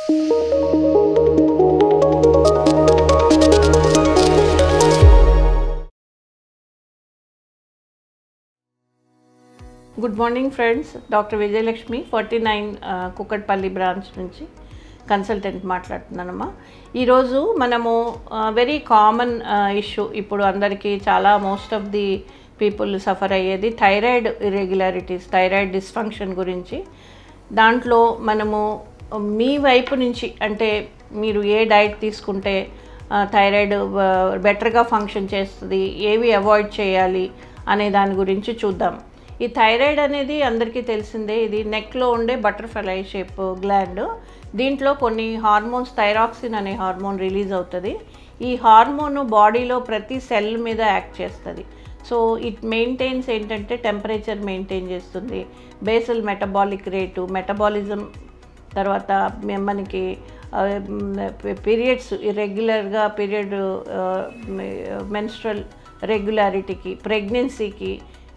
good morning friends doctor Vijayalakshmi forty nine Kukatpally branch నుంచి consultant మాట్లాడుతున్నానమ్మా ఈరోజు మనము వెరీ కామన్ ఇష్యూ ఇప్పుడు అందరికీ చాలా most of the people suffer అయ్యేది థైరాయిడ్ ఇరెగ్యులారిటీస్ థైరాయిడ్ డిస్ఫంక్షన్ గురించి దాంట్లో మనము మీ వైపు నుంచి అంటే మీరు ఏ డైట్ తీసుకుంటే థైరాయిడ్ బెటర్గా ఫంక్షన్ చేస్తుంది ఏవి అవాయిడ్ చేయాలి అనే దాని గురించి చూద్దాం ఈ థైరాయిడ్ అనేది అందరికీ తెలిసిందే ఇది నెక్లో ఉండే బటర్ఫ్లై షేప్ గ్లాండ్ దీంట్లో కొన్ని హార్మోన్స్ థైరాక్సిన్ అనే హార్మోన్ రిలీజ్ అవుతుంది ఈ హార్మోన్ బాడీలో ప్రతి సెల్ మీద యాక్ట్ చేస్తుంది సో ఇట్ మెయింటైన్స్ ఏంటంటే టెంపరేచర్ మెయింటైన్ చేస్తుంది బేసల్ మెటబాలిక్ రేటు మెటబాలిజం తర్వాత మనకి పీరియడ్స్ ఇర్రెగ్యులర్గా పీరియడ్ మెన్స్ట్రల్ రెగ్యులారిటీకి ప్రెగ్నెన్సీకి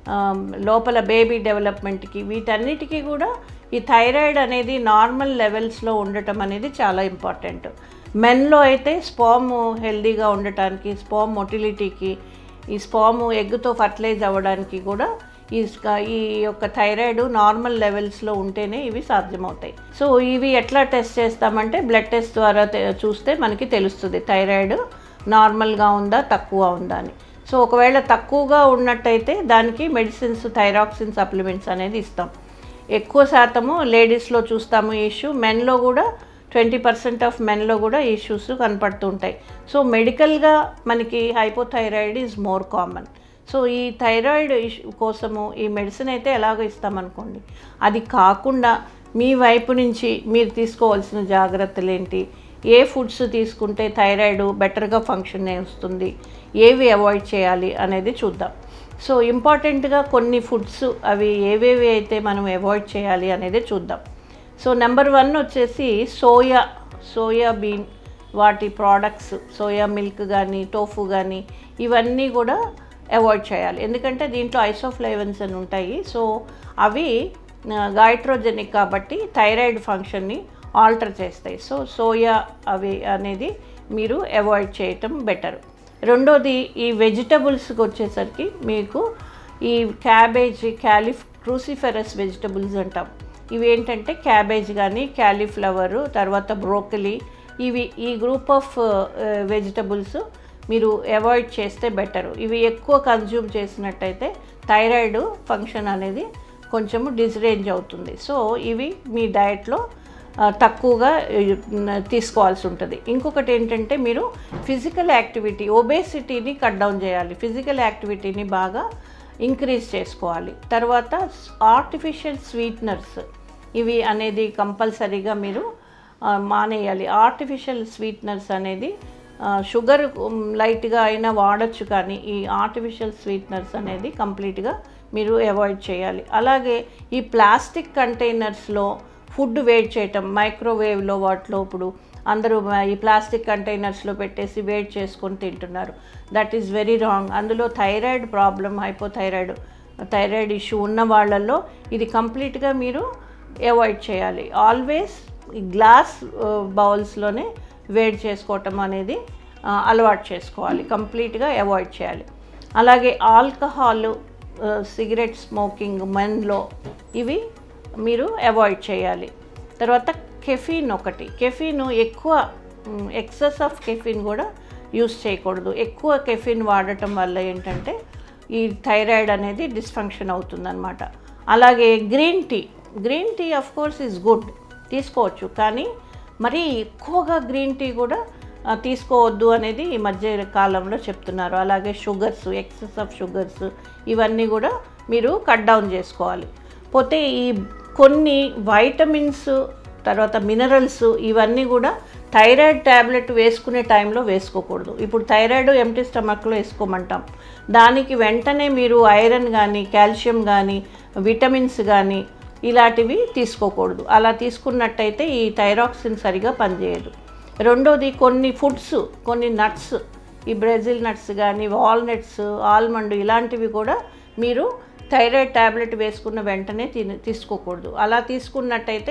లోపల బేబీ డెవలప్మెంట్కి వీటన్నిటికీ కూడా ఈ థైరాయిడ్ అనేది నార్మల్ లెవెల్స్లో ఉండటం అనేది చాలా ఇంపార్టెంట్ మెన్లో అయితే స్పామ్ హెల్దీగా ఉండటానికి స్పామ్ మొటిలిటీకి ఈ స్పాము ఎగ్తో ఫర్టిలైజ్ అవ్వడానికి కూడా ఈ ఈ యొక్క థైరాయిడ్ నార్మల్ లెవెల్స్లో ఉంటేనే ఇవి సాధ్యమవుతాయి సో ఇవి ఎట్లా టెస్ట్ చేస్తామంటే బ్లడ్ టెస్ట్ ద్వారా చూస్తే మనకి తెలుస్తుంది థైరాయిడ్ నార్మల్గా ఉందా తక్కువ ఉందా అని సో ఒకవేళ తక్కువగా ఉన్నట్టయితే దానికి మెడిసిన్స్ థైరాక్సిన్ సప్లిమెంట్స్ అనేది ఇస్తాం ఎక్కువ శాతము లేడీస్లో చూస్తాము ఈ ఇష్యూ మెన్లో కూడా ట్వంటీ పర్సెంట్ ఆఫ్ మెన్లో కూడా ఇష్యూస్ కనపడుతుంటాయి సో మెడికల్గా మనకి hypothyroid is more common so ఈ థైరాయిడ్ ఇష్యూ కోసము ఈ మెడిసిన్ అయితే ఎలాగో ఇస్తామనుకోండి అది కాకుండా మీ వైపు నుంచి మీరు తీసుకోవాల్సిన జాగ్రత్తలు ఏంటి ఏ ఫుడ్స్ తీసుకుంటే థైరాయిడ్ బెటర్గా ఫంక్షన్ వస్తుంది ఏవి అవాయిడ్ చేయాలి అనేది చూద్దాం సో ఇంపార్టెంట్గా కొన్ని ఫుడ్స్ అవి ఏవేవి అయితే మనం అవాయిడ్ చేయాలి అనేది చూద్దాం సో నెంబర్ వన్ వచ్చేసి సోయా సోయా బీన్ వాటి ప్రోడక్ట్స్ సోయా మిల్క్ కానీ టోఫు కానీ ఇవన్నీ కూడా అవాయిడ్ చేయాలి ఎందుకంటే దీంట్లో ఐసోఫ్లేవన్స్ అని ఉంటాయి సో అవి గాయిట్రోజెనిక్ కాబట్టి థైరాయిడ్ ఫంక్షన్ని ఆల్టర్ చేస్తాయి సో సోయా అవి అనేది మీరు అవాయిడ్ చేయటం బెటర్ రెండోది ఈ వెజిటబుల్స్కి వచ్చేసరికి మీకు ఈ క్యాబేజ్ క్యాలిఫ్ క్రూసిఫెరస్ వెజిటబుల్స్ అంటాం ఇవి ఏంటంటే క్యాబేజ్ కానీ క్యాలీఫ్లవరు తర్వాత బ్రోకలీ ఇవి ఈ గ్రూప్ ఆఫ్ వెజిటబుల్స్ మీరు అవాయిడ్ చేస్తే బెటరు ఇవి ఎక్కువ కన్జ్యూమ్ చేసినట్టయితే థైరాయిడ్ ఫంక్షన్ అనేది కొంచెము డిస్రేంజ్ అవుతుంది సో ఇవి మీ డయట్లో తక్కువగా తీసుకోవాల్సి ఉంటుంది ఇంకొకటి ఏంటంటే మీరు ఫిజికల్ యాక్టివిటీ ఒబేసిటీని కట్ డౌన్ చేయాలి ఫిజికల్ యాక్టివిటీని బాగా ఇంక్రీజ్ చేసుకోవాలి తర్వాత ఆర్టిఫిషియల్ స్వీట్నర్స్ ఇవి అనేది కంపల్సరీగా మీరు మానేయాలి ఆర్టిఫిషియల్ స్వీట్నర్స్ అనేది షుగర్ లైట్గా అయినా వాడచ్చు కానీ ఈ ఆర్టిఫిషియల్ స్వీట్నర్స్ అనేది కంప్లీట్గా మీరు అవాయిడ్ చేయాలి అలాగే ఈ ప్లాస్టిక్ కంటైనర్స్లో ఫుడ్ వేడి చేయటం మైక్రోవేవ్లో వాటిలో ఇప్పుడు అందరూ ఈ ప్లాస్టిక్ కంటైనర్స్లో పెట్టేసి వేడి చేసుకొని తింటున్నారు దట్ ఈస్ వెరీ రాంగ్ అందులో thyroid problem hypothyroid thyroid issue ఉన్న వాళ్ళల్లో ఇది కంప్లీట్గా మీరు అవాయిడ్ చేయాలి ఆల్వేస్ గ్లాస్ బౌల్స్లోనే వేడి చేసుకోవటం అనేది అలవాటు చేసుకోవాలి కంప్లీట్గా అవాయిడ్ చేయాలి అలాగే ఆల్కహాల్ సిగరెట్ స్మోకింగ్ మెన్లో ఇవి మీరు అవాయిడ్ చేయాలి తర్వాత కెఫీన్ ఒకటి కెఫీన్ ఎక్కువ ఎక్సెస్ ఆఫ్ కెఫీన్ కూడా యూస్ చేయకూడదు ఎక్కువ కెఫీన్ వాడటం వల్ల ఏంటంటే ఈ థైరాయిడ్ అనేది డిస్ఫంక్షన్ అవుతుందన్నమాట అలాగే green tea green tea of course is good తీసుకోవచ్చు కానీ మరీ ఎక్కువగా గ్రీన్ టీ కూడా తీసుకోవద్దు అనేది ఈ మధ్య కాలంలో చెప్తున్నారు అలాగే షుగర్స్ ఎక్సెస్ ఆఫ్ షుగర్స్ ఇవన్నీ కూడా మీరు కట్ డౌన్ చేసుకోవాలి పోతే ఈ కొన్ని వైటమిన్స్ తర్వాత మినరల్స్ ఇవన్నీ కూడా థైరాయిడ్ ట్యాబ్లెట్ వేసుకునే టైంలో వేసుకోకూడదు ఇప్పుడు థైరాయిడ్ ఎంటీ స్టమక్లో వేసుకోమంటాం దానికి వెంటనే మీరు ఐరన్ కానీ కాల్షియం కానీ విటమిన్స్ కానీ ఇలాంటివి తీసుకోకూడదు అలా తీసుకున్నట్టయితే ఈ థైరాక్సిన్ సరిగా పనిచేయదు రెండోది కొన్ని ఫుడ్స్ కొన్ని నట్స్ ఈ బ్రెజిల్ నట్స్ కానీ వాల్నట్స్ ఆల్మండ్ ఇలాంటివి కూడా మీరు థైరాయిడ్ ట్యాబ్లెట్ వేసుకున్న వెంటనే తిన తీసుకోకూడదు అలా తీసుకున్నట్టయితే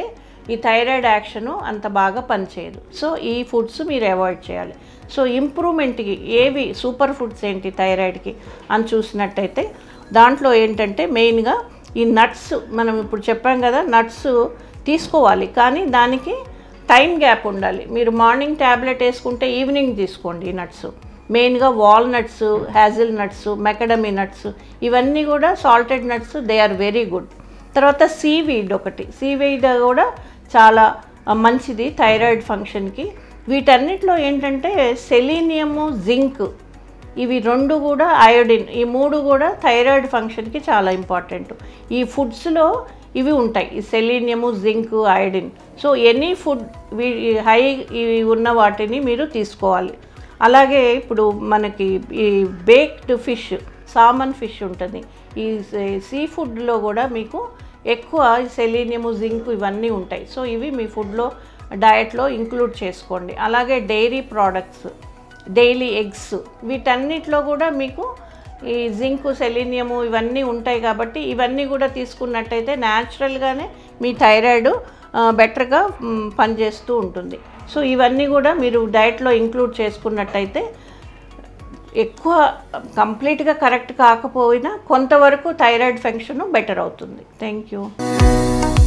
ఈ థైరాయిడ్ యాక్షను అంత బాగా పనిచేయదు సో ఈ ఫుడ్స్ మీరు అవాయిడ్ చేయాలి సో ఇంప్రూవ్మెంట్కి ఏవి సూపర్ ఫుడ్స్ ఏంటి థైరాయిడ్కి అని చూసినట్టయితే దాంట్లో ఏంటంటే మెయిన్గా ఈ నట్స్ మనం ఇప్పుడు చెప్పాం కదా నట్స్ తీసుకోవాలి కానీ దానికి టైం గ్యాప్ ఉండాలి మీరు మార్నింగ్ ట్యాబ్లెట్ వేసుకుంటే ఈవినింగ్ తీసుకోండి ఈ నట్స్ మెయిన్గా walnuts hazel nuts macadamia nuts ఇవన్నీ కూడా salted nuts they are very good తర్వాత సీవీడ్ ఒకటి సీవీడ్ కూడా చాలా ఆ, మంచిది థైరాయిడ్ ఫంక్షన్కి వీటన్నిటిలో ఏంటంటే సెలీనియము జింక్ ఇవి రెండు కూడా అయోడిన్ ఈ మూడు కూడా థైరాయిడ్ ఫంక్షన్కి చాలా ఇంపార్టెంట్ ఈ ఫుడ్స్లో ఇవి ఉంటాయి ఈ selenium zinc iodine so any food high ఇవి ఉన్న వాటిని మీరు తీసుకోవాలి అలాగే ఇప్పుడు మనకి ఈ బేక్డ్ ఫిష్ సామన్ ఫిష్ ఉంటుంది ఈ సీ ఫుడ్లో కూడా మీకు ఎక్కువ సెలీనియము జింక్ ఇవన్నీ ఉంటాయి సో ఇవి మీ ఫుడ్లో డయట్లో ఇంక్లూడ్ చేసుకోండి అలాగే డైరీ ప్రోడక్ట్స్ డైలీ ఎగ్స్ వీటన్నిటిలో కూడా మీకు ఈ జింక్ సెలీనియము ఇవన్నీ ఉంటాయి కాబట్టి ఇవన్నీ కూడా తీసుకున్నట్టయితే న్యాచురల్గానే మీ థైరాయిడ్ బెటర్గా పనిచేస్తూ ఉంటుంది సో ఇవన్నీ కూడా మీరు డైట్లో ఇంక్లూడ్ చేసుకున్నట్టయితే ఎక్కువ కంప్లీట్గా కరెక్ట్ కాకపోయినా కొంతవరకు థైరాయిడ్ ఫంక్షన్ బెటర్ అవుతుంది థ్యాంక్ యూ